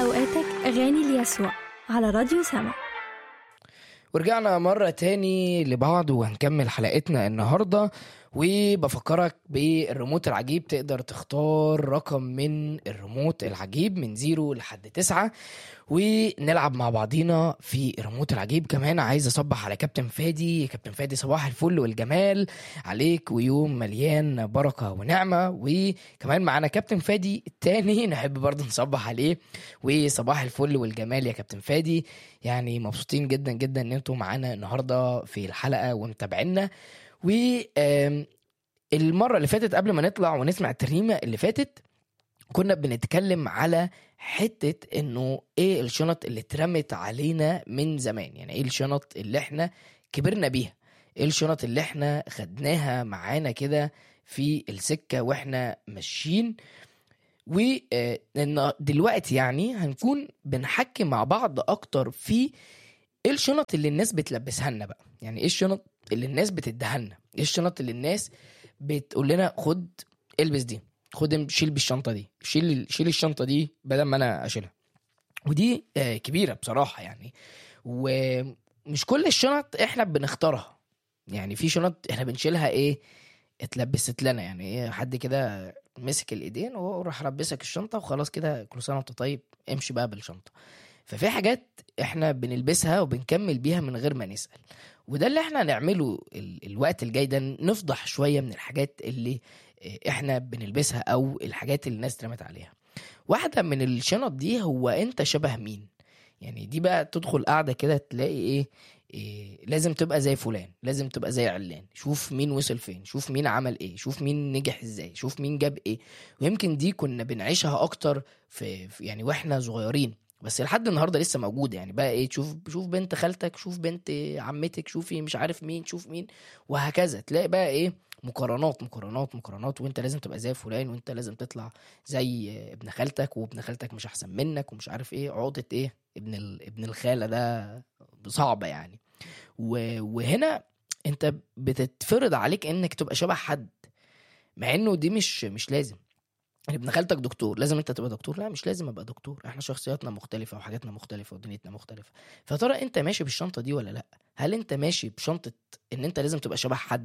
أوقاتك أغاني ليسوع على راديو سما ورجعنا مرة تاني لبعض وهنكمل حلقتنا النهاردة وبفكرك بالريموت العجيب تقدر تختار رقم من الريموت العجيب من زيرو لحد تسعة ونلعب مع بعضينا في الريموت العجيب كمان عايز اصبح على كابتن فادي كابتن فادي صباح الفل والجمال عليك ويوم مليان بركة ونعمة وكمان معانا كابتن فادي التاني نحب برضه نصبح عليه وصباح الفل والجمال يا كابتن فادي يعني مبسوطين جدا جدا ان انتوا معانا النهارده في الحلقه ومتابعينا و آم، المره اللي فاتت قبل ما نطلع ونسمع الترنيمه اللي فاتت كنا بنتكلم على حته انه ايه الشنط اللي اترمت علينا من زمان يعني ايه الشنط اللي احنا كبرنا بيها ايه الشنط اللي احنا خدناها معانا كده في السكه واحنا ماشيين و آه، إن دلوقتي يعني هنكون بنحكي مع بعض اكتر في ايه الشنط اللي الناس بتلبسها لنا بقى يعني ايه الشنط اللي الناس بتديها لنا ايه الشنط اللي الناس بتقول لنا خد البس دي خد ام- شيل بالشنطه دي شيل شيل الشنطه دي بدل ما انا اشيلها ودي آه، كبيره بصراحه يعني ومش كل الشنط احنا بنختارها يعني في شنط احنا بنشيلها ايه اتلبست لنا يعني ايه حد كده مسك الايدين وراح لبسك الشنطه وخلاص كده كل سنه وانت طيب امشي بقى بالشنطه ففي حاجات احنا بنلبسها وبنكمل بيها من غير ما نسال وده اللي احنا هنعمله ال- الوقت الجاي ده نفضح شويه من الحاجات اللي اه، احنا بنلبسها او الحاجات اللي الناس اترمت عليها واحده من الشنط دي هو انت شبه مين يعني دي بقى تدخل قاعده كده تلاقي ايه, إيه لازم تبقى زي فلان لازم تبقى زي علان شوف مين وصل فين شوف مين عمل ايه شوف مين نجح ازاي شوف مين جاب ايه ويمكن دي كنا بنعيشها اكتر في, في يعني واحنا صغيرين بس لحد النهارده لسه موجوده يعني بقى ايه تشوف شوف بنت خالتك شوف بنت عمتك شوفي مش عارف مين شوف مين وهكذا تلاقي بقى ايه مقارنات مقارنات مقارنات وانت لازم تبقى زي فلان وانت لازم تطلع زي ابن خالتك وابن خالتك مش احسن منك ومش عارف ايه عقده ايه ابن ال... ابن الخاله ده صعبه يعني و... وهنا انت بتتفرض عليك انك تبقى شبه حد مع انه دي مش مش لازم يعني ابن خالتك دكتور لازم انت تبقى دكتور لا مش لازم ابقى دكتور احنا شخصياتنا مختلفه وحاجاتنا مختلفه ودنيتنا مختلفه فترى انت ماشي بالشنطه دي ولا لا هل انت ماشي بشنطه ان انت لازم تبقى شبه حد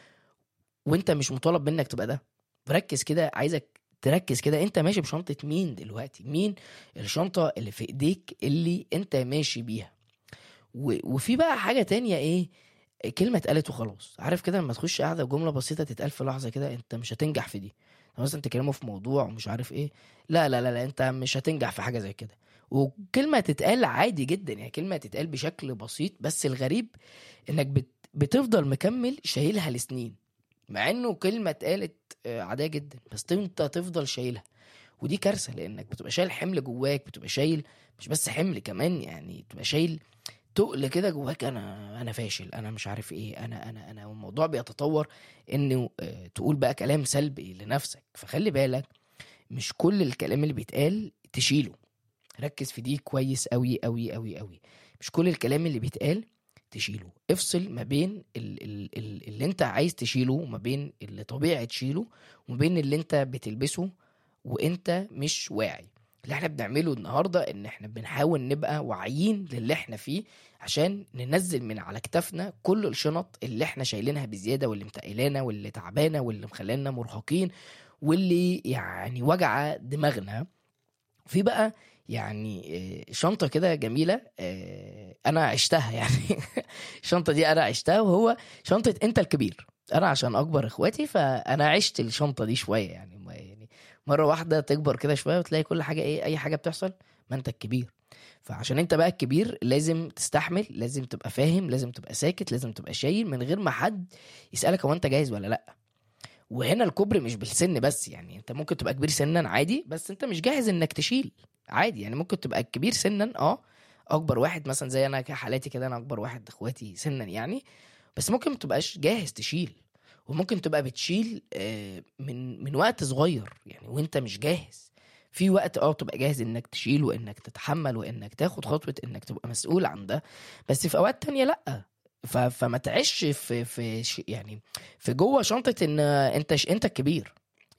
وانت مش مطالب منك تبقى ده ركز كده عايزك تركز كده انت ماشي بشنطه مين دلوقتي مين الشنطه اللي في ايديك اللي انت ماشي بيها و... وفي بقى حاجه تانية ايه كلمه اتقالت وخلاص عارف كده لما تخش قاعده جمله بسيطه تتقال في لحظه كده انت مش هتنجح في دي مثلا تكلموا في موضوع ومش عارف ايه لا لا لا لا انت مش هتنجح في حاجه زي كده وكلمه تتقال عادي جدا يعني كلمه تتقال بشكل بسيط بس الغريب انك بت... بتفضل مكمل شايلها لسنين مع انه كلمه اتقالت آه، عاديه جدا بس انت تفضل شايلها ودي كارثه لانك بتبقى شايل حمل جواك بتبقى شايل مش بس حمل كمان يعني تبقى شايل تقل كده جواك انا انا فاشل انا مش عارف ايه انا انا انا والموضوع بيتطور انه آه، تقول بقى كلام سلبي لنفسك فخلي بالك مش كل الكلام اللي بيتقال تشيله ركز في دي كويس قوي قوي قوي قوي مش كل الكلام اللي بيتقال تشيله افصل ما بين ال- ال- ال- اللي انت عايز تشيله وما بين اللي طبيعي تشيله وما بين اللي انت بتلبسه وانت مش واعي اللي احنا بنعمله النهارده ان احنا بنحاول نبقى واعيين للي احنا فيه عشان ننزل من على كتافنا كل الشنط اللي احنا شايلينها بزياده واللي متقلانا واللي تعبانه واللي مخلينا مرهقين واللي يعني وجع دماغنا في بقى يعني آه، شنطه كده جميله آه، انا عشتها يعني الشنطه دي انا عشتها وهو شنطه انت الكبير انا عشان اكبر اخواتي فانا عشت الشنطه دي شويه يعني ما- يعني مره واحده تكبر كده شويه وتلاقي كل حاجه ايه اي حاجه بتحصل ما انت الكبير فعشان انت بقى الكبير لازم تستحمل لازم تبقى فاهم لازم تبقى ساكت لازم تبقى شايل من غير ما حد يسالك هو انت جاهز ولا لا وهنا الكبر مش بالسن بس يعني انت ممكن تبقى كبير سنا عادي بس انت مش جاهز انك تشيل عادي يعني ممكن تبقى كبير سنا اه اكبر واحد مثلا زي انا كحالاتي كده انا اكبر واحد اخواتي سنا يعني بس ممكن ما تبقاش جاهز تشيل وممكن تبقى بتشيل آه، من من وقت صغير يعني وانت مش جاهز في وقت اه تبقى جاهز انك تشيل وانك تتحمل وانك تاخد خطوه انك تبقى مسؤول عن ده بس في اوقات تانية لا ف... فما تعيش في في ش- يعني في جوه شنطه ان انت ش... انت الكبير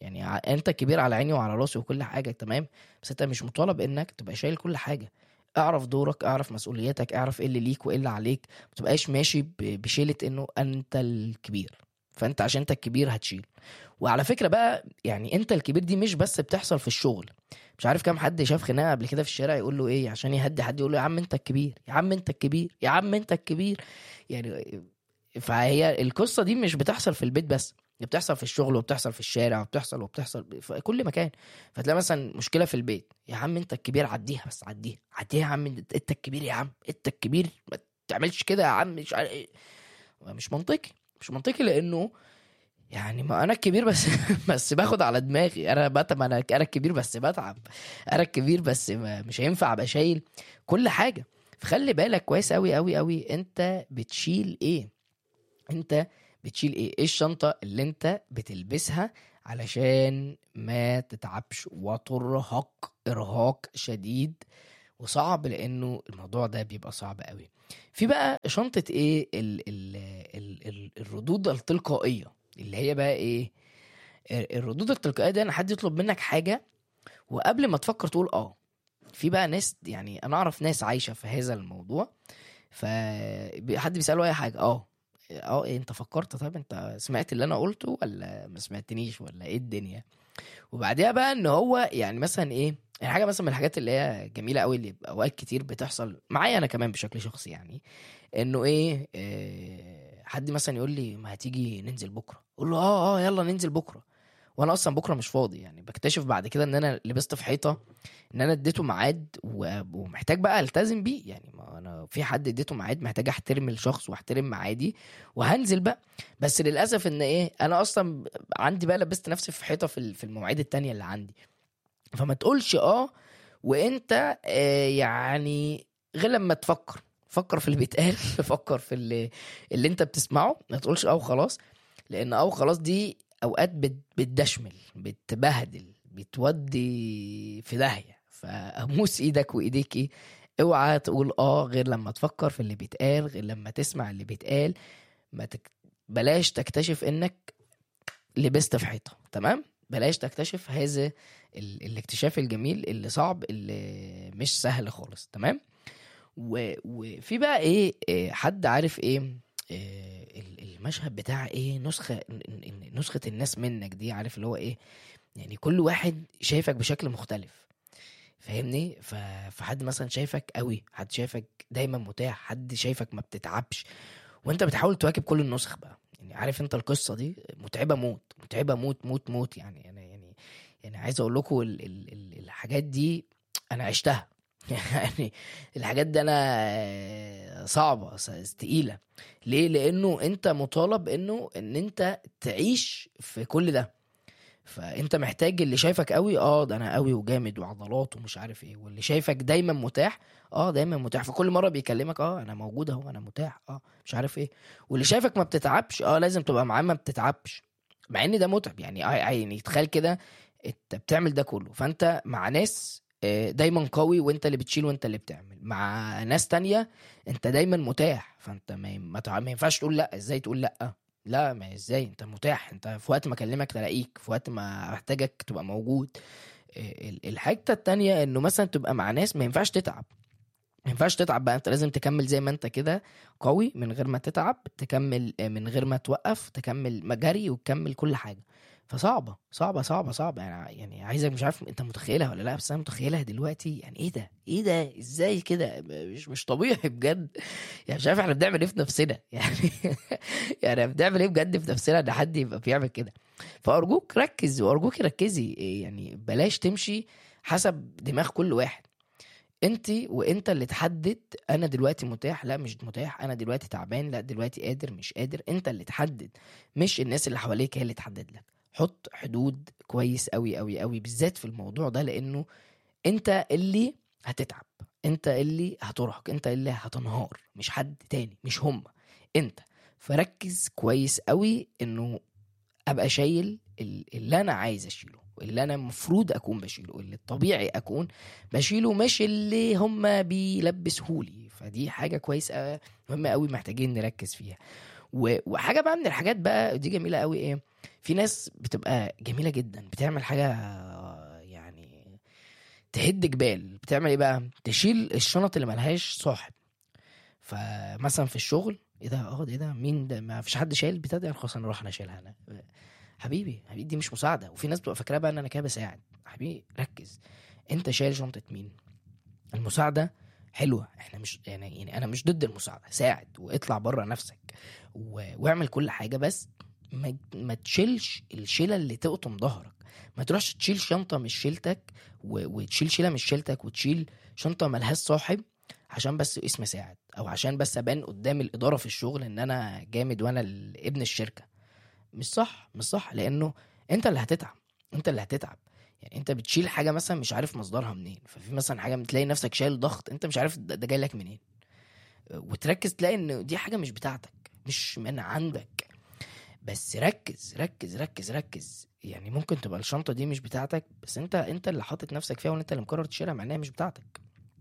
يعني ع- انت الكبير على عيني وعلى راسي وكل حاجه تمام بس انت مش مطالب انك تبقى شايل كل حاجه اعرف دورك اعرف مسؤولياتك اعرف ايه اللي ليك وايه اللي عليك ما تبقاش ماشي ب- بشيله انه انت الكبير فانت عشان انت الكبير هتشيل وعلى فكره بقى يعني انت الكبير دي مش بس بتحصل في الشغل مش عارف كام حد شاف خناقه قبل كده في الشارع يقول له ايه عشان يهدي حد يقول له يا عم انت الكبير يا عم انت الكبير يا عم انت الكبير يعني فهي القصه دي مش بتحصل في البيت بس دي بتحصل في الشغل وبتحصل في الشارع وبتحصل وبتحصل في كل مكان فتلاقي مثلا مشكله في البيت يا عم انت الكبير عديها بس عديها عديها يا عم انت انت الكبير يا عم انت الكبير ما تعملش كده يا عم مش عارف ايه مش منطقي مش منطقي لانه يعني ما انا الكبير بس بس باخد على دماغي انا بتعب انا انا الكبير بس بتعب انا الكبير بس ما مش هينفع ابقى شايل كل حاجه فخلي بالك كويس قوي قوي قوي انت بتشيل ايه انت بتشيل ايه ايه الشنطه اللي انت بتلبسها علشان ما تتعبش وترهق ارهاق شديد وصعب لانه الموضوع ده بيبقى صعب قوي في بقى شنطه ايه ال ال ال ال الردود التلقائيه اللي هي بقى ايه ال- الردود التلقائيه دي انا حد يطلب منك حاجه وقبل ما تفكر تقول اه في بقى ناس يعني انا اعرف ناس عايشه في هذا الموضوع فحد بيساله اي حاجه اه اه إيه انت فكرت طيب انت سمعت اللي انا قلته ولا ما سمعتنيش ولا ايه الدنيا وبعديها بقى ان هو يعني مثلا ايه يعني حاجه مثلا من الحاجات اللي هي جميله قوي اللي اوقات كتير بتحصل معايا انا كمان بشكل شخصي يعني انه ايه, إيه حد مثلا يقول لي ما هتيجي ننزل بكره اقول له اه اه يلا ننزل بكره وانا اصلا بكره مش فاضي يعني بكتشف بعد كده ان انا لبست في حيطه ان انا اديته ميعاد و- ومحتاج بقى التزم بيه يعني ما انا في حد اديته ميعاد محتاج احترم الشخص واحترم ميعادي وهنزل بقى بس للاسف ان ايه انا اصلا عندي بقى لبست نفسي في حيطه في ال- في المواعيد التانية اللي عندي فما تقولش اه وانت آه يعني غير لما تفكر فكر في اللي بيتقال فكر في اللي اللي انت بتسمعه ما تقولش اه وخلاص لان اه وخلاص دي اوقات بت- بتدشمل بتبهدل بتودي في داهيه فابوس ايدك وايديك ايه اوعى تقول اه غير لما تفكر في اللي بيتقال غير لما تسمع اللي بيتقال ما تك... بلاش تكتشف انك لبست في حيطه تمام بلاش تكتشف هذا ال... الاكتشاف الجميل اللي صعب اللي مش سهل خالص تمام و... وفي بقى ايه إيه، حد عارف ايه إيه، ال- المشهد بتاع ايه نسخه ن- ن- نسخه الناس منك دي عارف اللي هو ايه يعني كل واحد شايفك بشكل مختلف فاهمني ف... فحد مثلا شايفك قوي حد شايفك دايما متاح حد شايفك ما بتتعبش وانت بتحاول تواكب كل النسخ بقى يعني عارف انت القصه دي متعبه موت متعبه موت موت موت يعني انا يعني يعني عايز اقول لكم ال... ال... ال... الحاجات دي انا عشتها يعني الحاجات دي انا صعبه س- تقيله ليه لانه انت مطالب انه ان انت تعيش في كل ده فانت محتاج اللي شايفك قوي اه ده انا قوي وجامد وعضلات ومش عارف ايه واللي شايفك دايما متاح اه دايما متاح فكل مره بيكلمك اه انا موجود اهو انا متاح اه مش عارف ايه واللي شايفك ما بتتعبش اه لازم تبقى معاه ما بتتعبش مع ان ده متعب يعني آه يعني تخيل كده انت بتعمل ده كله فانت مع ناس آه، دايما قوي وانت اللي بتشيل وانت اللي بتعمل مع ناس تانية انت دايما متاح فانت ما ما تع- ما ينفعش تقول لا ازاي تقول لا لا ما ازاي انت متاح انت في وقت ما اكلمك تلاقيك في وقت ما احتاجك تبقى موجود آه، ال- الحاجة التانية انه مثلا تبقى مع ناس ما ينفعش تتعب ما ينفعش تتعب بقى انت لازم تكمل زي ما انت كده قوي من غير ما تتعب تكمل آه، من غير ما توقف تكمل مجري وتكمل كل حاجة فصعبة صعبة صعبة صعبة يعني يعني عايزك مش عارف انت متخيلها ولا لا بس انا متخيلها دلوقتي يعني ايه ده ايه ده ازاي كده مش مش طبيعي بجد يعني مش عارف احنا بنعمل ايه في نفسنا يعني يعني بنعمل ايه بجد في نفسنا ان حد يبقى بيعمل كده فارجوك ركز وارجوك ركزي إيه يعني بلاش تمشي حسب دماغ كل واحد انت وانت اللي تحدد انا دلوقتي متاح لا مش متاح انا دلوقتي تعبان لا دلوقتي قادر مش قادر انت اللي تحدد مش الناس اللي حواليك هي اللي تحدد لك حط حدود كويس قوي قوي قوي بالذات في الموضوع ده لانه انت اللي هتتعب انت اللي هترهق انت اللي هتنهار مش حد تاني مش هم انت فركز كويس قوي انه ابقى شايل ال- اللي انا عايز اشيله اللي انا المفروض اكون بشيله اللي الطبيعي اكون بشيله مش اللي هم بيلبسهولي فدي حاجه كويسه مهمه قوي محتاجين نركز فيها و- وحاجه بقى من الحاجات بقى دي جميله قوي ايه في ناس بتبقى جميله جدا بتعمل حاجه يعني تهد جبال بتعمل ايه بقى تشيل الشنط اللي ملهاش صاحب فمثلا في الشغل ايه ده اه ده ايه ده مين ده ما فيش حد شايل البتاع ده خلاص انا اروح انا اشيلها انا حبيبي حبيبي دي مش مساعده وفي ناس بتبقى فاكراها بقى ان انا كده بساعد حبيبي ركز انت شايل شنطه مين المساعده حلوه احنا مش يعني, يعني انا مش ضد المساعده ساعد واطلع بره نفسك و... واعمل كل حاجه بس ما, ما تشيلش الشيله اللي تقطم ظهرك ما تروحش تشيل شنطه مش شيلتك و... وتشيل شيله مش شيلتك وتشيل شنطه ملهاش صاحب عشان بس اسم ساعد او عشان بس ابان قدام الاداره في الشغل ان انا جامد وانا ال- ابن الشركه مش صح مش صح لانه انت اللي هتتعب انت اللي هتتعب يعني انت بتشيل حاجه مثلا مش عارف مصدرها منين ففي مثلا حاجه بتلاقي نفسك شايل ضغط انت مش عارف ده ده جاي لك منين وتركز تلاقي ان دي حاجه مش بتاعتك مش من عندك بس ركز ركز ركز ركز يعني ممكن تبقى الشنطه دي مش بتاعتك بس انت انت اللي حاطط نفسك فيها وانت اللي مقرر تشيلها مع انها مش بتاعتك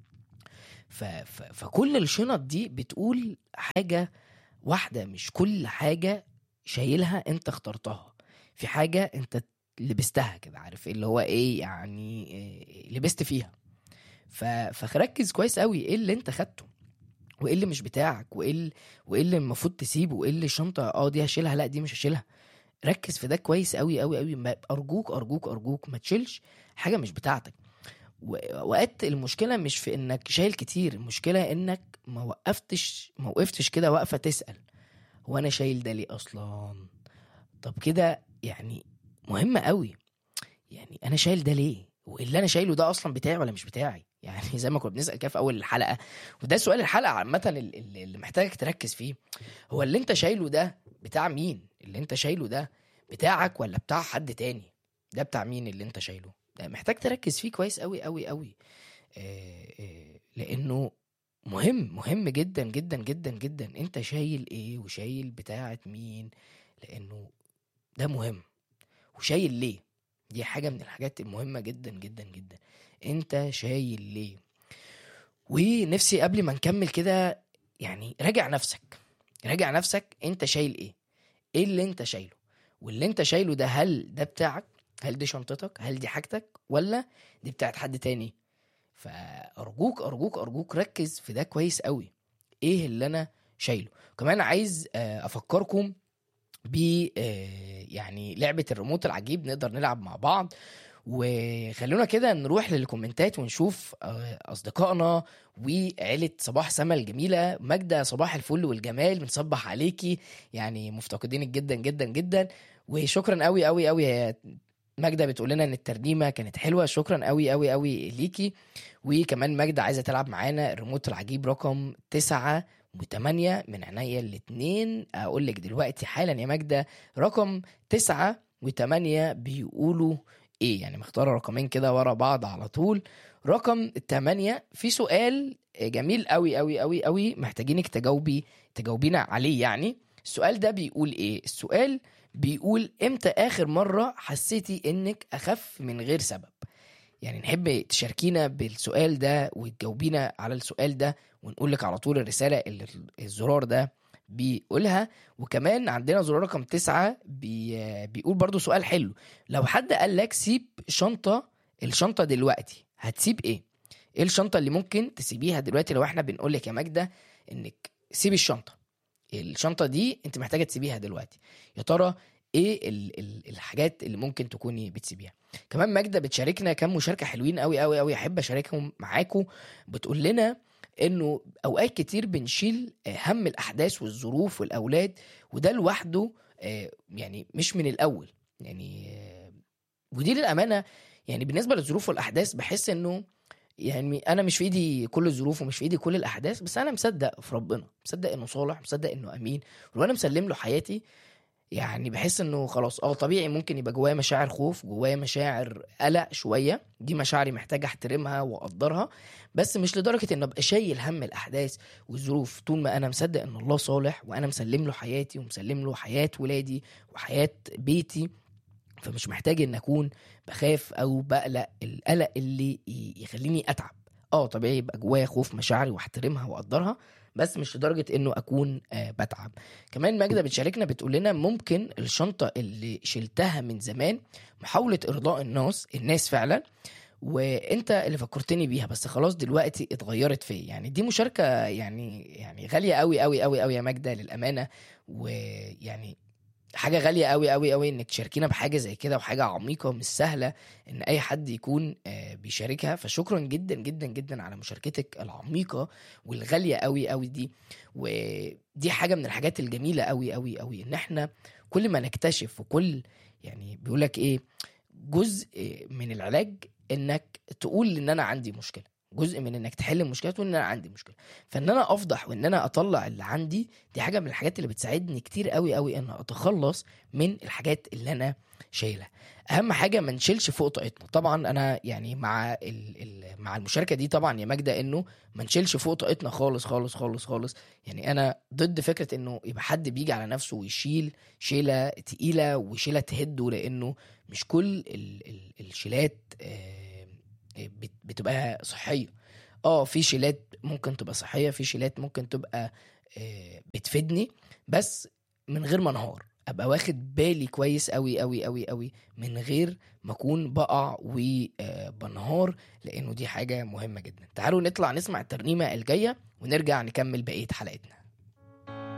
ف... ف... فكل الشنط دي بتقول حاجه واحده مش كل حاجه شايلها انت اخترتها في حاجه انت لبستها كده عارف اللي هو ايه يعني إيه لبست فيها ف... فركز كويس قوي ايه اللي انت خدته وايه اللي مش بتاعك وايه اللي وايه اللي المفروض تسيبه وايه اللي الشنطه اه دي هشيلها لا دي مش هشيلها ركز في ده كويس قوي قوي قوي ما- ارجوك ارجوك ارجوك ما تشيلش حاجه مش بتاعتك وقت المشكله مش في انك شايل كتير المشكله انك ما وقفتش ما وقفتش كده واقفه تسال هو انا شايل ده ليه اصلا طب كده يعني مهمه قوي يعني انا شايل ده ليه واللي انا شايله ده اصلا بتاعي ولا مش بتاعي يعني زي ما كنا بنسال كده في اول الحلقه وده سؤال الحلقه عامه ال- ال- اللي محتاجك تركز فيه هو اللي انت شايله ده بتاع مين اللي انت شايله ده بتاعك ولا بتاع حد تاني ده بتاع مين اللي انت شايله ده محتاج تركز فيه كويس قوي قوي قوي آه، آه، لانه مهم مهم جدا جدا جدا جدا انت شايل ايه وشايل بتاعه مين لانه ده مهم وشايل ليه دي حاجة من الحاجات المهمة جدا جدا جدا انت شايل ليه ونفسي قبل ما نكمل كده يعني راجع نفسك راجع نفسك انت شايل ايه ايه اللي انت شايله واللي انت شايله ده هل ده بتاعك هل دي شنطتك هل دي حاجتك ولا دي بتاعت حد تاني فارجوك ارجوك ارجوك ركز في ده كويس قوي ايه اللي انا شايله كمان عايز آه، افكركم ب آه، يعني لعبه الريموت العجيب نقدر نلعب مع بعض وخلونا كده نروح للكومنتات ونشوف آه، اصدقائنا وعيله صباح سما الجميله ماجده صباح الفل والجمال بنصبح عليكي يعني مفتقدينك جدا جدا جدا وشكرا قوي قوي قوي يا ماجده بتقول لنا ان الترنيمه كانت حلوه شكرا قوي قوي قوي ليكي وكمان ماجده عايزه تلعب معانا الريموت العجيب رقم تسعة وثمانية من عينيا الاتنين اقول لك دلوقتي حالا يا ماجده رقم تسعة وثمانية بيقولوا ايه يعني مختاره رقمين كده ورا بعض على طول رقم الثمانية في سؤال جميل قوي قوي قوي قوي محتاجينك تجاوبي تجاوبينا عليه يعني السؤال ده بيقول ايه السؤال بيقول امتى اخر مرة حسيتي انك اخف من غير سبب يعني نحب تشاركينا بالسؤال ده وتجاوبينا على السؤال ده ونقول لك على طول الرسالة اللي الزرار ده بيقولها وكمان عندنا زرار رقم تسعة بي بيقول برضو سؤال حلو لو حد قال لك سيب شنطة الشنطة دلوقتي هتسيب ايه؟ ايه الشنطة اللي ممكن تسيبيها دلوقتي لو احنا بنقول لك يا ماجدة انك سيبي الشنطة الشنطة دي انت محتاجة تسيبيها دلوقتي يا ترى ايه ال ال الحاجات اللي ممكن تكوني بتسيبيها كمان ماجدة بتشاركنا كام مشاركة حلوين قوي قوي قوي احب اشاركهم معاكم بتقول لنا انه اوقات كتير بنشيل آه، هم الاحداث والظروف والاولاد وده لوحده آه، يعني مش من الاول يعني آه، ودي للامانه يعني بالنسبه للظروف والاحداث بحس انه يعني انا مش في ايدي كل الظروف ومش في ايدي كل الاحداث بس انا مصدق في ربنا مصدق انه صالح مصدق انه امين ولو مسلم له حياتي يعني بحس انه خلاص اه طبيعي ممكن يبقى جوايا مشاعر خوف جوايا مشاعر قلق شويه دي مشاعري محتاج احترمها واقدرها بس مش لدرجه ان ابقى شايل هم الاحداث والظروف طول ما انا مصدق ان الله صالح وانا مسلم له حياتي ومسلم له حياه ولادي وحياه بيتي فمش محتاج ان اكون بخاف او بقلق القلق اللي ي- يخليني اتعب اه طبيعي يبقى جوايا خوف مشاعري واحترمها واقدرها بس مش لدرجه انه اكون آه بتعب كمان ماجده بتشاركنا بتقول لنا ممكن الشنطه اللي شلتها من زمان محاوله ارضاء الناس الناس فعلا وانت اللي فكرتني بيها بس خلاص دلوقتي اتغيرت فيا يعني دي مشاركه يعني يعني غاليه قوي قوي قوي قوي يا ماجده للامانه ويعني حاجه غاليه قوي قوي قوي انك تشاركينا بحاجه زي كده وحاجه عميقه مش سهله ان اي حد يكون آه، بيشاركها فشكرا جدا جدا جدا على مشاركتك العميقه والغاليه قوي قوي دي ودي حاجه من الحاجات الجميله قوي قوي قوي ان احنا كل ما نكتشف وكل يعني بيقولك ايه جزء من العلاج انك تقول ان انا عندي مشكله جزء من انك تحل المشكله تقول ان انا عندي مشكله فان انا افضح وان انا اطلع اللي عندي دي حاجه من الحاجات اللي بتساعدني كتير قوي قوي ان اتخلص من الحاجات اللي انا شايلها اهم حاجه ما نشيلش فوق طاقتنا طبعا انا يعني مع ال ال مع المشاركه دي طبعا يا ماجده انه ما نشيلش فوق طاقتنا خالص خالص خالص خالص يعني انا ضد فكره انه يبقى حد بيجي على نفسه ويشيل شيله تقيله وشيله تهده لانه مش كل ال ال الشيلات آه، بت- بتبقى صحيه اه في شيلات ممكن تبقى صحيه في شيلات ممكن تبقى آه، بتفيدني بس من غير ما انهار ابقى واخد بالي كويس قوي قوي قوي قوي من غير ما اكون بقع وبنهار لانه دي حاجه مهمه جدا تعالوا نطلع نسمع الترنيمه الجايه ونرجع نكمل بقيه حلقتنا